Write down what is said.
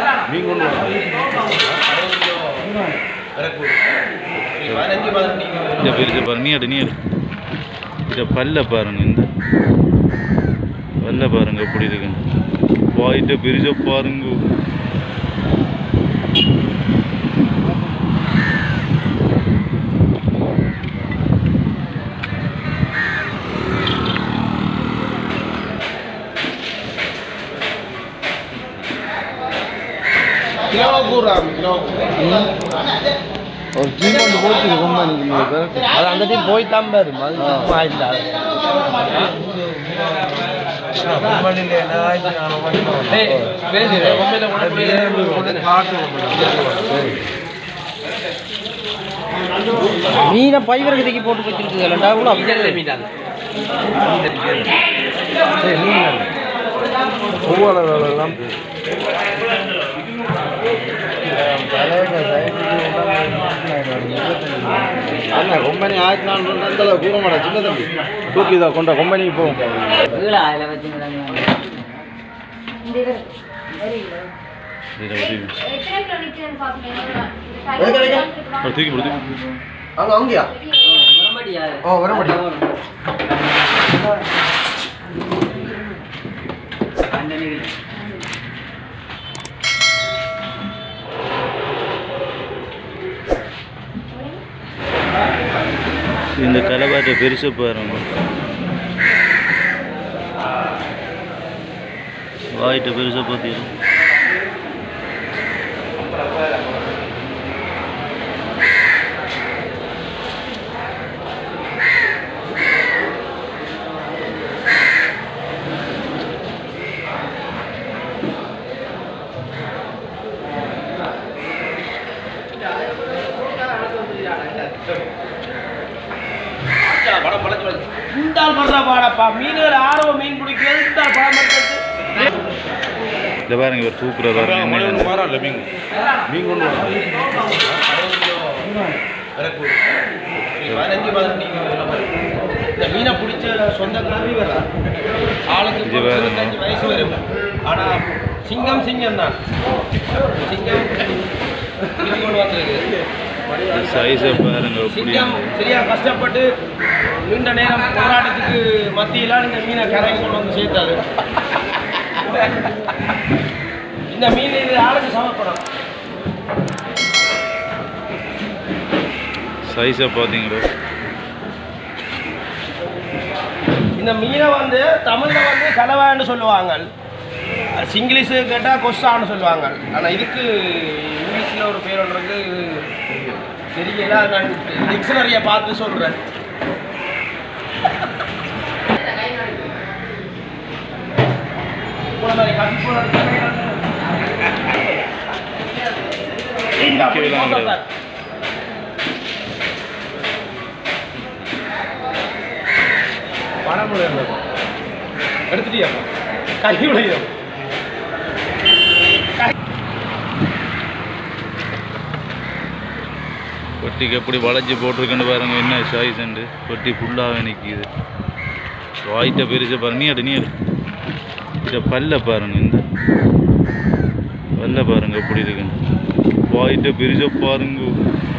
மீன் கொண்டு இந்த பெருசு பாருங்க நீ எடு நீ எடு இதை பல்ல பாருங்க இந்த பல்ல பாருங்க எப்படி இருக்குன்னு வாயிட்ட பெருச பாருங்க கிலோ கூறாம் கிலோ ஒரு டீம் கொண்டு போச்சு கொம்பனிக்கு அது அந்த டீம் போய் தான் பாரு அது சும்மா இல்லை மீனை பைவருக்கு தூக்கி போட்டு வச்சிருக்கு இல்லைண்டா கூட அப்படியே மீன் ஒவ்வொரு வேலைலாம் அண்ணா கொம்பனி ஆயிரத்தி நானூறு அந்த அளவு கூற மாட்டா சின்ன தம்பி தூக்கி இதை கொண்ட கொம்பனிக்கு போகும் இதை ஒரு ஒரு தூக்கி போடு தூக்கி போடு. அங்க அங்கயா ஓ வர மாட்டேன் இந்த தலைபாட்டை பெருசு பாருங்க வாயிட்ட பெருசா பார்த்தீங்க படம் பழச்சு இந்த ஆள் பண்ற பாடப்பா மீன்கள் ஆர்வம் மீன் பிடிக்கிறது இந்த ஆள் படம் பண்றது இந்த பாருங்க இவர் தூக்குற பாருங்க என்ன மாறால மீன் மீன் கொண்டு பதினஞ்சு பதினஞ்சு இந்த மீனை பிடிச்ச சொந்தக்காரவி வரா ஆளுக்கு இது வேற என்ன? இருபத்தஞ்சு வயசு வரும் ஆனா சிங்கம் சிங்கம் தான் சிங்கம் பிடிச்சு கொண்டு வந்திருக்கு சைஸை பாருங்க எப்படி சிங்கம் சரியா கஷ்டப்பட்டு நீண்ட நேரம் போராட்டத்துக்கு மத்தியில இந்த மீனை கரைக்கு கொண்டு வந்து சேர்த்தாரு இந்த மீன் இது ஆளுக்கு சமப்படும் சைஸை பார்த்தீங்களோ இந்த மீனை வந்து தமிழில் வந்து கலவான்னு சொல்லுவாங்க சிங்கிலீஷு கேட்டால் கொஸ்டான்னு சொல்லுவாங்க ஆனால் இதுக்கு இங்கிலீஷில் ஒரு பேர் ஒன்று இருக்கு இது தெரியல அது நான் டிக்ஷனரியை பார்த்து சொல்கிறேன் பணம் எடுத்துட்டியா கை உடையும் பொட்டிக்கு எப்படி வளைச்சி போட்டிருக்குன்னு பாருங்க என்ன சைஸ்ண்டு பொட்டி ஃபுல்லாகவே நிற்கிது வாயிட்ட பெருசு பாருங்க நீ எடு நீ எடு இதை பல்ல பாருங்க இந்த பல்ல பாருங்க எப்படி இருக்குன்னு வாயிட்ட பெருசா பாருங்க